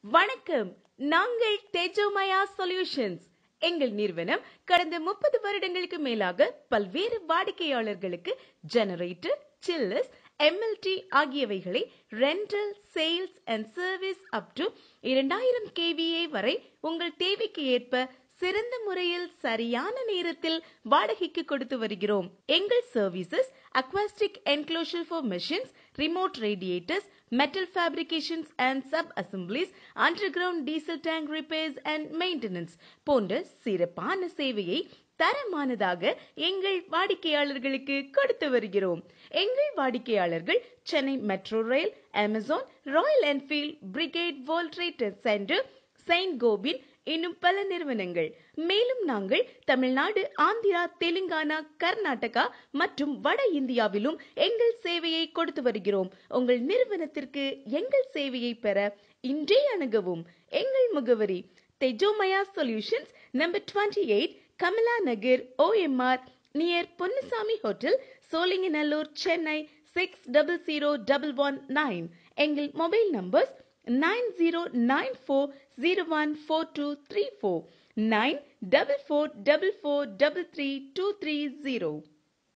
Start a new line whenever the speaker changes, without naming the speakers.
வணக்கம் நாங்கள் தேஜோமயா சொல்யூஷன்ஸ் எங்கள் நிறுவனம் கடந்த முப்பது வருடங்களுக்கு மேலாக பல்வேறு வாடிக்கையாளர்களுக்கு ஜெனரேட்டர் சில்லர்ஸ் எம்எல்டி ஆகியவைகளை rental sales and service up to இரண்டாயிரம் கேவிஏ வரை உங்கள் தேவைக்கு ஏற்ப சிறந்த முறையில் சரியான நேரத்தில் வாடகைக்கு கொடுத்து வருகிறோம் எங்கள் services acoustic enclosure for machines remote radiators metal fabrications and sub-assemblies, underground diesel tank repairs and maintenance போன்ற சிறப்பான சேவையை தரமானதாக எங்கள் வாடிக்கையாளர்களுக்கு கொடுத்து வருகிறோம் எங்கள் வாடிக்கையாளர்கள் Chennai metro rail Amazon Royal Enfield Brigade World Trade Center Saint Gobain இன்னும் பல நிறுவனங்கள் மேலும் நாங்கள் தமிழ்நாடு ஆந்திரா தெலுங்கானா கர்நாடகா மற்றும் வட இந்தியாவிலும் எங்கள் சேவையை கொடுத்து வருகிறோம் உங்கள் நிறுவனத்திற்கு எங்கள் சேவையை பெற இன்றே அணுகவும் எங்கள் முகவரி Tejomaya solutions number twenty eight Kamala Nagar OMR near Ponnusamy hotel Sholinganallur Chennai six double zero double one nine எங்கள் mobile numbers nine zero nine four zero one four two three four nine double four double four double three two three zero.